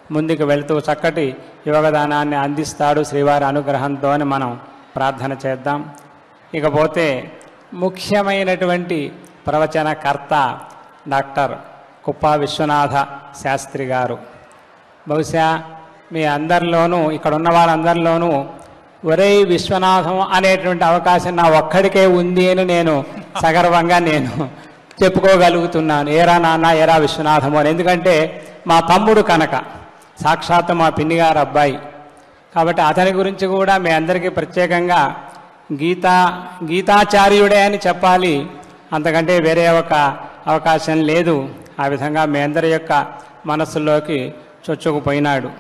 ముందుకు వెళుతూ చక్కటి యోగదానాన్ని అందిస్తాడు శ్రీవారి అనుగ్రహంతో అని మనం ప్రార్థన చేద్దాం ఇకపోతే ముఖ్యమైనటువంటి ప్రవచనకర్త డాక్టర్ కుప్పా విశ్వనాథ శాస్త్రి గారు బహుశా మీ అందరిలోనూ ఇక్కడ ఉన్న వాళ్ళందరిలోనూ ఒరే విశ్వనాథం అనేటువంటి అవకాశం నా ఒక్కడికే ఉంది అని నేను సగర్వంగా నేను చెప్పుకోగలుగుతున్నాను ఏరా నాన్న ఏరా విశ్వనాథము అని ఎందుకంటే మా తమ్ముడు కనుక సాక్షాత్ మా పిన్నిగారు అబ్బాయి కాబట్టి అతని గురించి కూడా మీ అందరికీ ప్రత్యేకంగా గీతా గీతాచార్యుడే అని చెప్పాలి అంతకంటే వేరే ఒక అవకాశం లేదు ఆ విధంగా మీ అందరి యొక్క మనస్సులోకి చొచ్చుకుపోయినాడు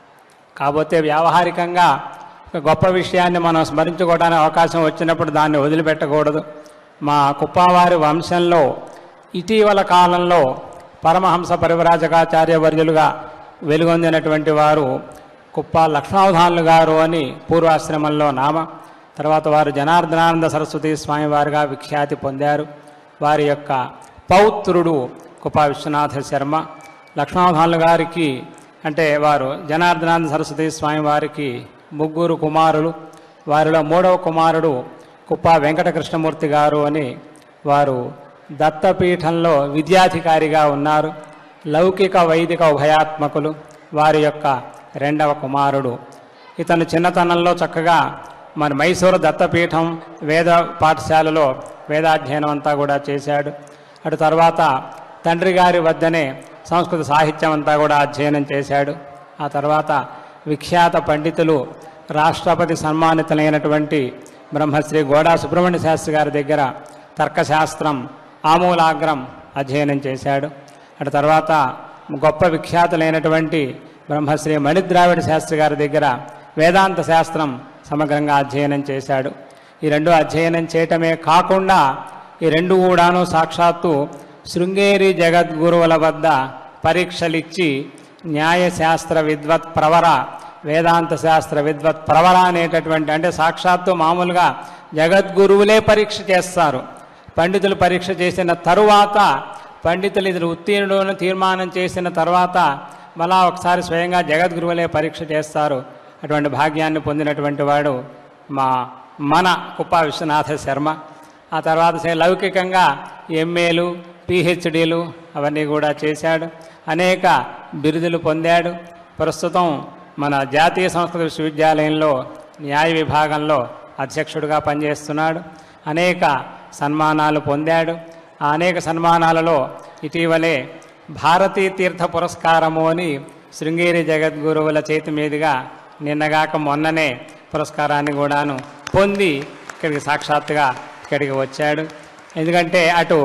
కాకపోతే వ్యావహారికంగా ఒక గొప్ప విషయాన్ని మనం స్మరించుకోవడానికి అవకాశం వచ్చినప్పుడు దాన్ని వదిలిపెట్టకూడదు మా కుప్పావారి వంశంలో ఇటీవల కాలంలో పరమహంస పరివరాజకాచార్య వర్యులుగా వెలుగొందినటువంటి వారు కుప్ప లక్ష్మావధానులు గారు అని పూర్వాశ్రమంలో నామ తర్వాత వారు జనార్దనానంద సరస్వతి స్వామి వారిగా విఖ్యాతి పొందారు వారి యొక్క పౌత్రుడు కుప్ప విశ్వనాథ శర్మ లక్ష్మావధానులు గారికి అంటే వారు జనార్దనానంద సరస్వతి స్వామి వారికి ముగ్గురు కుమారులు వారిలో మూడవ కుమారుడు కుప్ప వెంకటకృష్ణమూర్తి గారు అని వారు దత్తపీఠంలో విద్యాధికారిగా ఉన్నారు లౌకిక వైదిక ఉభయాత్మకులు వారి యొక్క రెండవ కుమారుడు ఇతను చిన్నతనంలో చక్కగా మన మైసూరు దత్తపీఠం వేద పాఠశాలలో వేదాధ్యయనం అంతా కూడా చేశాడు అటు తర్వాత తండ్రి గారి వద్దనే సంస్కృత సాహిత్యం అంతా కూడా అధ్యయనం చేశాడు ఆ తర్వాత విఖ్యాత పండితులు రాష్ట్రపతి సన్మానితులైనటువంటి బ్రహ్మశ్రీ గోడా సుబ్రహ్మణ్య శాస్త్రి గారి దగ్గర తర్కశాస్త్రం ఆమూలాగ్రం అధ్యయనం చేశాడు అటు తర్వాత గొప్ప విఖ్యాతులైనటువంటి బ్రహ్మశ్రీ మణిద్రావిడ శాస్త్రి గారి దగ్గర వేదాంత శాస్త్రం సమగ్రంగా అధ్యయనం చేశాడు ఈ రెండు అధ్యయనం చేయటమే కాకుండా ఈ రెండు కూడాను సాక్షాత్తు శృంగేరి జగద్గురువుల వద్ద పరీక్షలిచ్చి న్యాయశాస్త్ర విద్వత్ ప్రవర వేదాంత శాస్త్ర విద్వత్ ప్రవర అనేటటువంటి అంటే సాక్షాత్తు మామూలుగా జగద్గురువులే పరీక్ష చేస్తారు పండితులు పరీక్ష చేసిన తరువాత పండితులు ఇది ఉత్తీర్ణులను తీర్మానం చేసిన తర్వాత మళ్ళా ఒకసారి స్వయంగా జగద్గురువులే పరీక్ష చేస్తారు అటువంటి భాగ్యాన్ని పొందినటువంటి వాడు మా మన కుప్ప విశ్వనాథ శర్మ ఆ తర్వాత సే- లౌకికంగా ఎంఏలు పిహెచ్డీలు అవన్నీ కూడా చేశాడు అనేక బిరుదులు పొందాడు ప్రస్తుతం మన జాతీయ సంస్కృత విశ్వవిద్యాలయంలో న్యాయ విభాగంలో అధ్యక్షుడిగా పనిచేస్తున్నాడు అనేక సన్మానాలు పొందాడు ఆ అనేక సన్మానాలలో ఇటీవలే భారతీ తీర్థ పురస్కారము అని శృంగేరి జగద్గురువుల చేతి మీదుగా నిన్నగాక మొన్ననే పురస్కారాన్ని కూడాను పొంది ఇక్కడికి సాక్షాత్తుగా ఇక్కడికి వచ్చాడు ఎందుకంటే అటు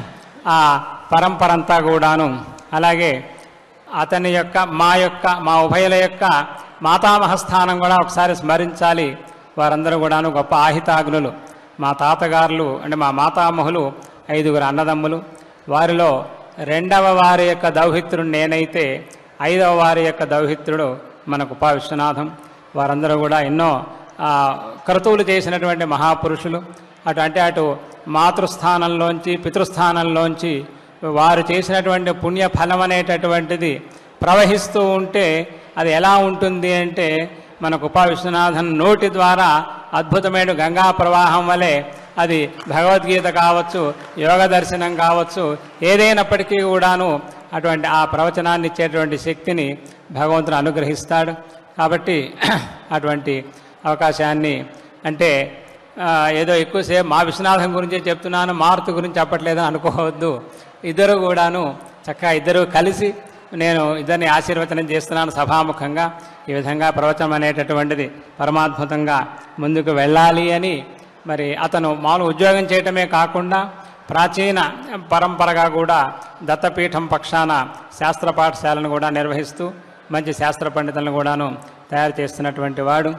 ఆ పరంపర అంతా కూడాను అలాగే అతని యొక్క మా యొక్క మా ఉభయుల యొక్క మాతామహ స్థానం కూడా ఒకసారి స్మరించాలి వారందరూ కూడాను గొప్ప ఆహితాగ్నులు మా తాతగారులు అంటే మా మాతామహులు ఐదుగురు అన్నదమ్ములు వారిలో రెండవ వారి యొక్క దౌహిత్రుడు నేనైతే ఐదవ వారి యొక్క దౌహిత్రుడు మనకు ఉపా విశ్వనాథం వారందరూ కూడా ఎన్నో ఆ, క్రతువులు చేసినటువంటి మహాపురుషులు అటు అంటే అటు మాతృస్థానంలోంచి పితృస్థానంలోంచి వారు చేసినటువంటి పుణ్య ఫలం అనేటటువంటిది ప్రవహిస్తూ ఉంటే అది ఎలా ఉంటుంది అంటే మనకు ఉపా విశ్వనాథన్ నోటి ద్వారా అద్భుతమైన గంగా ప్రవాహం వలె అది భగవద్గీత కావచ్చు యోగ దర్శనం కావచ్చు ఏదైనప్పటికీ కూడాను అటువంటి ఆ ప్రవచనాన్ని ఇచ్చేటువంటి శక్తిని భగవంతుడు అనుగ్రహిస్తాడు కాబట్టి అటువంటి అవకాశాన్ని అంటే ఆ, ఏదో ఎక్కువసేపు మా విశ్వనాథం గురించే చెప్తున్నాను మారుతి గురించి చెప్పట్లేదని అనుకోవద్దు ఇద్దరు కూడాను చక్కగా ఇద్దరు కలిసి నేను ఇద్దరిని ఆశీర్వచనం చేస్తున్నాను సభాముఖంగా ఈ విధంగా ప్రవచనం అనేటటువంటిది పరమాద్భుతంగా ముందుకు వెళ్ళాలి అని మరి అతను మామూలు ఉద్యోగం చేయటమే కాకుండా ప్రాచీన పరంపరగా కూడా దత్తపీఠం పక్షాన శాస్త్ర పాఠశాలను కూడా నిర్వహిస్తూ మంచి శాస్త్ర పండితులను కూడాను తయారు చేస్తున్నటువంటి వాడు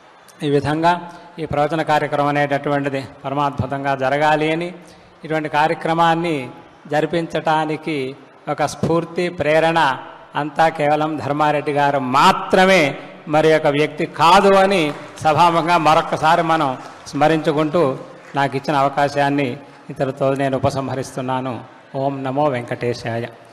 ఈ విధంగా ఈ ప్రవచన కార్యక్రమం అనేటటువంటిది పరమాద్భుతంగా జరగాలి అని ఇటువంటి కార్యక్రమాన్ని జరిపించటానికి ఒక స్ఫూర్తి ప్రేరణ అంతా కేవలం ధర్మారెడ్డి గారు మాత్రమే మరి ఒక వ్యక్తి కాదు అని సభాముఖంగా మరొకసారి మనం స్మరించుకుంటూ నాకు ఇచ్చిన అవకాశాన్ని ఇతరుతో నేను ఉపసంహరిస్తున్నాను ఓం నమో వెంకటేశాయ